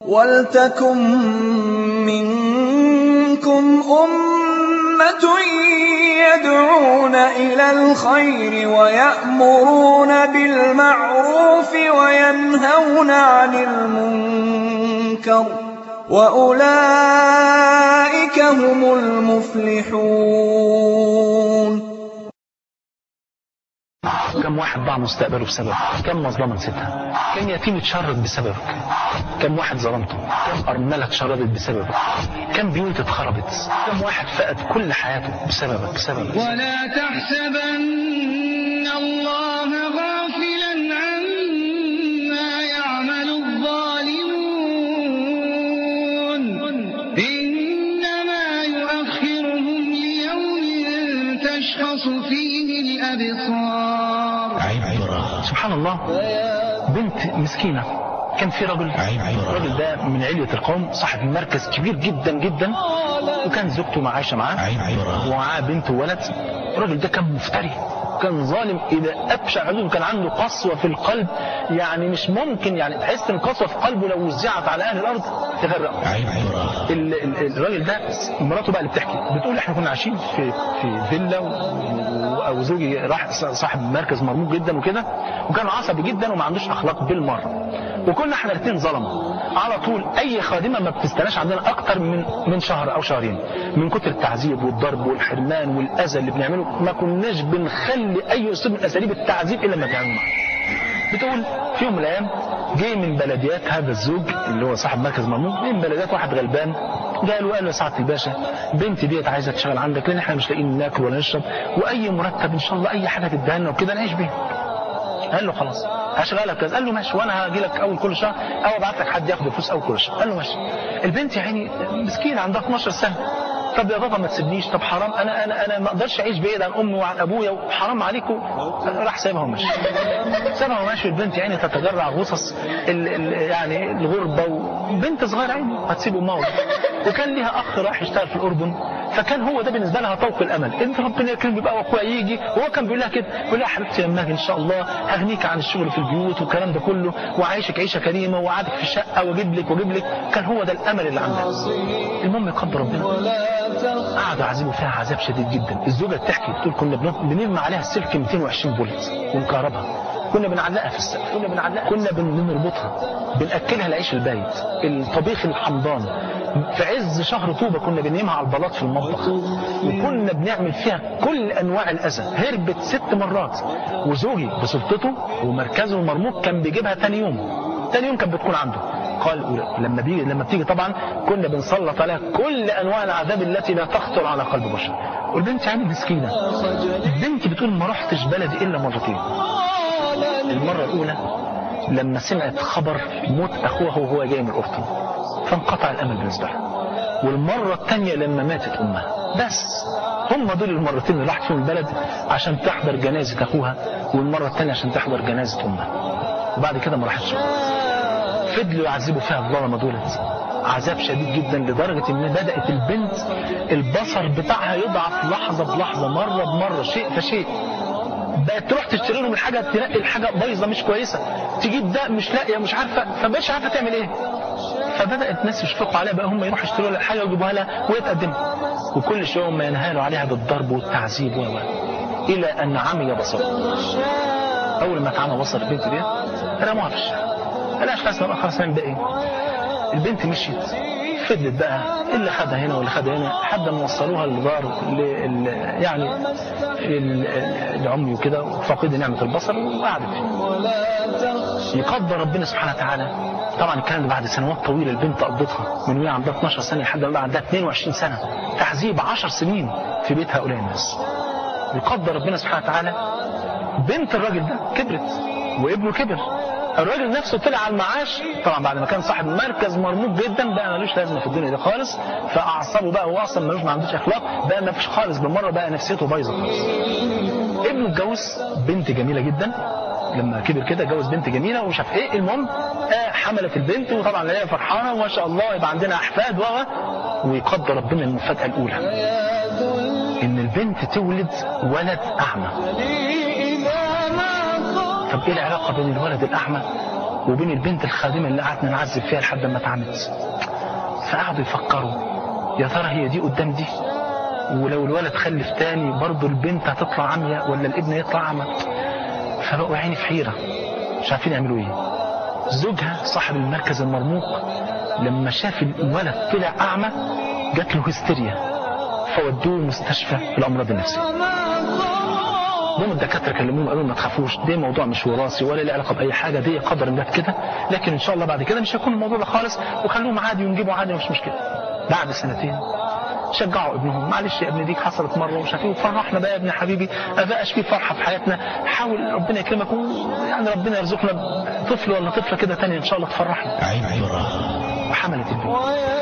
وَلْتَكُن مِّنكُمْ أُمَّةٌ يَدْعُونَ إِلَى الْخَيْرِ وَيَأْمُرُونَ بِالْمَعْرُوفِ وَيَنْهَوْنَ عَنِ الْمُنكَرِ ۚ وَأُولَٰئِكَ هُمُ الْمُفْلِحُونَ كم واحد ضاع مستقبله بسببك كم مظلمة نسيتها كم يتيم اتشرد بسببك كم واحد ظلمته كم أرملة اتشردت بسببك كم بيوت اتخربت كم واحد فقد كل حياته بسببك بسببك ولا تحسبن الله غافلا عما يعمل الظالمون إنما يؤخرهم ليوم تشخص فيه الأبصار سبحان الله بنت مسكينة كان في رجل الراجل ده من علية القوم صاحب مركز كبير جدا جدا وكان زوجته مع عايشة معاه ومعاه بنت وولد الراجل ده كان مفتري كان ظالم الى ابشع حدود كان عنده قسوه في القلب يعني مش ممكن يعني تحس ان القسوه في قلبه لو وزعت على اهل الارض تغرقه ال- ال- الراجل ده مراته بقى اللي بتحكي بتقول احنا كنا عايشين في في فيلا و- وزوجي راح صاحب مركز مرموق جدا وكده وكان عصبي جدا وما عندوش اخلاق بالمره وكنا احنا الاثنين ظلمه على طول اي خادمه ما بتستناش عندنا اكتر من من شهر او شهرين من كتر التعذيب والضرب والحرمان والاذى اللي بنعمله ما كناش بنخلي اي اسلوب من اساليب التعذيب الا لما تعمل معاه بتقول في يوم من الايام جه من بلديات هذا الزوج اللي هو صاحب مركز مرموق جه من بلديات واحد غلبان قال وقال له يا سعاده الباشا بنتي ديت عايزه تشتغل عندك لان احنا مش لاقيين ناكل ولا نشرب واي مرتب ان شاء الله اي حاجه تديها لنا وكده نعيش بيها قال له خلاص هشغلك كذا قال له ماشي وانا هاجي لك اول كل شهر او ابعت لك حد ياخد الفلوس اول كل شهر قال له ماشي البنت يا عيني مسكينه عندها 12 سنه طب يا بابا ما تسيبنيش طب حرام انا انا انا ما اقدرش اعيش بعيد عن امي وعن ابويا وحرام عليكم راح سايبها ومشي سابها ومشي البنت يعني تتجرع غصص ال ال يعني الغربه وبنت صغيره عيني هتسيب امها وده. وكان ليها اخ راح يشتغل في الاردن فكان هو ده بالنسبه لها طوق الامل انت ربنا يكرم يبقى واخويا يجي وهو كان بيقول لها كده بيقول لها حبيبتي لما اجي ان شاء الله هغنيك عن الشغل في البيوت والكلام ده كله وعايشك عيشه كريمه وقعدك في الشقه واجيب لك واجيب لك كان هو ده الامل اللي عندها المهم يقدر ربنا قعدوا يعذبوا فيها عذاب شديد جدا الزوجه بتحكي بتقول كنا بن- بنرمي عليها السلك 220 بولت ونكهربها كنا بنعلقها في السقف كنا بنعلقها كنا بن- بنربطها بناكلها العيش البايت الطبيخ الحمضان في عز شهر طوبه كنا بننيمها على البلاط في المطبخ وكنا بنعمل فيها كل انواع الاذى هربت ست مرات وزوجي بسلطته ومركزه المرموق كان بيجيبها تاني يوم تاني يوم كانت بتكون عنده قال لما بيجي لما بتيجي طبعا كنا بنسلط عليها كل انواع العذاب التي لا تخطر على قلب بشر والبنت يعني مسكينه البنت بتقول ما رحتش بلدي الا مرتين المره الاولى لما سمعت خبر موت اخوها وهو جاي من الاردن فانقطع الامل بالنسبه لها والمره الثانيه لما ماتت امها بس هم دول المرتين اللي راحت فيهم البلد عشان تحضر جنازه اخوها والمره الثانيه عشان تحضر جنازه امها وبعد كده ما راحتش فضلوا يعذبوا فيها الظلمه دولت عذاب شديد جدا لدرجه ان بدات البنت البصر بتاعها يضعف لحظه بلحظه مره بمره شيء فشيء بقت تروح تشتري لهم الحاجه تنقي الحاجه بايظه مش كويسه تجيب ده مش لاقيه مش عارفه فمش عارفه تعمل ايه فبدات الناس يشفقوا عليها بقى هم يروحوا يشتروا لها الحاجه ويجيبوها لها وهي تقدمها وكل شويه هم ينهالوا عليها بالضرب والتعذيب و و الى ان عمي بصرها اول ما اتعمى بصر البنت دي رموها في الشارع قالهاش خلاص بقى خلاص نعمل بقى ايه البنت مشيت فضلت بقى اللي خدها هنا واللي خدها هنا لحد ما وصلوها لدار ل- ل- يعني في ال- العمي وكده فقد نعمه البصر وقعدت فيه يقدر ربنا سبحانه وتعالى طبعا الكلام ده بعد سنوات طويله البنت قضتها من وهي عندها 12 سنه لحد ما بقى عندها 22 سنه تعذيب 10 سنين في بيت هؤلاء الناس يقدر ربنا سبحانه وتعالى بنت الراجل ده كبرت وابنه كبر الراجل نفسه طلع على المعاش طبعا بعد ما كان صاحب مركز مرموق جدا بقى ملوش لازمه في الدنيا دي خالص فاعصابه بقى هو اصلا ملوش ما عندوش اخلاق بقى ما فيش خالص بالمره بقى نفسيته بايظه خالص ابنه اتجوز بنت جميله جدا لما كبر كده اتجوز بنت جميله ومش عارف ايه المهم آه حملت البنت وطبعا هي فرحانه وما شاء الله يبقى عندنا احفاد و ويقدر ربنا المفاجاه الاولى ان البنت تولد ولد اعمى طب ايه العلاقه بين الولد الاعمى وبين البنت الخادمة اللي قعدنا نعذب فيها لحد ما اتعمت فقعدوا يفكروا يا ترى هي دي قدام دي ولو الولد خلف تاني برضه البنت هتطلع عمية ولا الابن يطلع عمى فبقوا عيني في حيرة مش عارفين يعملوا ايه زوجها صاحب المركز المرموق لما شاف الولد طلع أعمى جات له هستيريا فودوه مستشفى الأمراض النفسية هم الدكاتره كلموهم قالوا ما تخافوش ده موضوع مش وراثي ولا له علاقه باي حاجه دي قدر الله كده لكن ان شاء الله بعد كده مش هيكون الموضوع ده خالص وخلوهم عادي ونجيبوا عادي مش مشكله بعد سنتين شجعوا ابنهم معلش يا ابني ديك حصلت مره ومش عارف ايه وفرحنا بقى يا ابني حبيبي ما بقاش في فرحه في حياتنا حاول ربنا يكرمك يعني ربنا يرزقنا طفل ولا طفله كده تانية ان شاء الله تفرحنا عبرة وحملت البنت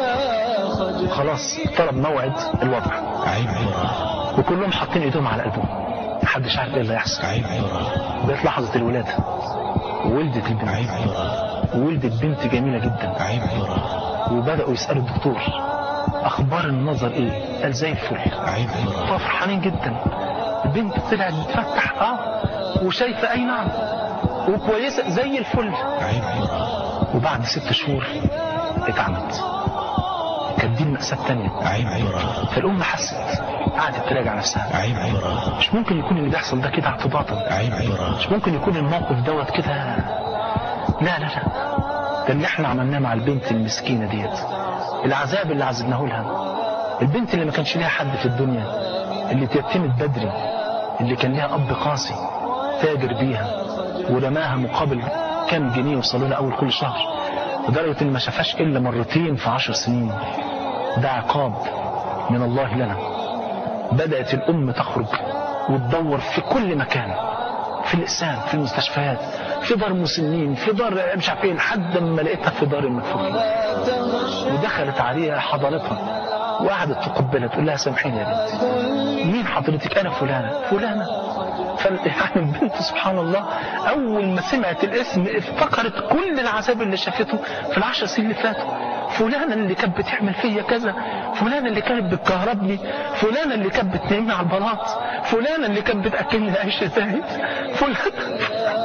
خلاص طلب موعد الوضع عبرة وكلهم حاطين ايديهم على قلبهم محدش عارف ايه اللي هيحصل عبرة بقت لحظة الولادة ولدت البنت عبرة ولدت بنت جميلة جدا عبرة وبدأوا يسألوا الدكتور أخبار النظر إيه؟ قال زي الفل عبرة فرحانين جدا البنت طلعت بتفتح اه وشايفة أي نعم وكويسة زي الفل عبرة وبعد ست شهور اتعمت كانت دي المأساة التانية عبرة فالأم حست قعدت تراجع نفسها عبرة مش ممكن يكون اللي بيحصل ده كده اعتباطا عبرة مش ممكن يكون الموقف دوت كده لا لا لا ده اللي احنا عملناه مع البنت المسكينة ديت العذاب اللي عذبناه لها البنت اللي ما كانش ليها حد في الدنيا اللي تيتمت بدري اللي كان ليها اب قاسي تاجر بيها ورماها مقابل كام جنيه يوصلوا لها اول كل شهر لدرجة ان ما شافهاش الا مرتين في عشر سنين ده عقاب من الله لنا بدأت الأم تخرج وتدور في كل مكان في الإقسام في المستشفيات في دار مسنين في دار مش عارف ايه لحد ما لقيتها في دار المكفوفين ودخلت عليها حضرتها وقعدت تقبلها تقول لها سامحيني يا بنتي مين حضرتك انا فلانه فلانه فال- يعني البنت سبحان الله اول ما سمعت الاسم افتكرت كل العذاب اللي شافته في العشر سنين اللي فاتوا فلانه اللي كانت بتعمل فيا كذا فلانه اللي كانت بتكهربني فلانه اللي كانت بتنيمني على البلاط فلانه اللي كانت بتاكلني عيش زايد فلانه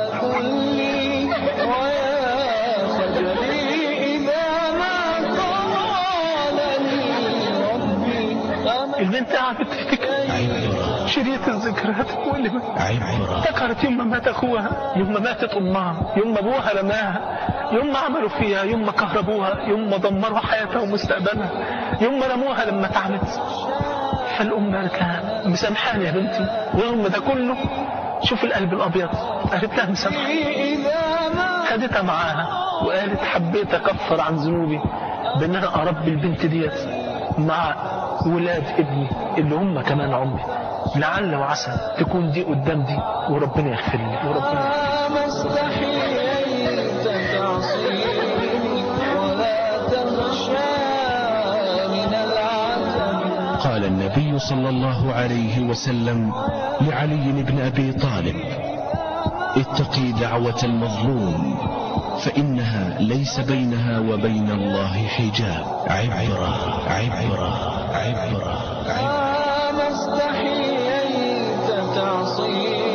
ويا خجلي إذا ما قال لي ربي أما البنت قعدت تفتكر عبرة شريط الذكريات واللي عبرة افتكرت يوم ما مات اخوها يوم ما ماتت امها يوم ما ابوها رماها يوم ما عملوا فيها يوم ما كهربوها يوم ما دمروا حياتها ومستقبلها يوم ما رموها لما تعبت فالام قالت لها مسامحاني يا بنتي ورغم ده كله شوف القلب الابيض قالت لها مسامحاني إذا ما خدتها معاها وقالت حبيت اكفر عن ذنوبي بان انا اربي البنت ديت مع ولاد ابني اللي هم كمان عمري لعل وعسى تكون دي قدام دي وربنا يغفر لي وربنا يغفر لي. ما استحييت تعصيني ولا تخشى من العذاب قال النبي صلى الله عليه وسلم لعلي بن أبي طالب اتقي دعوة المظلوم فإنها ليس بينها وبين الله حجاب عبرة عبرة عبرة عبرة ما استحييت تعصيني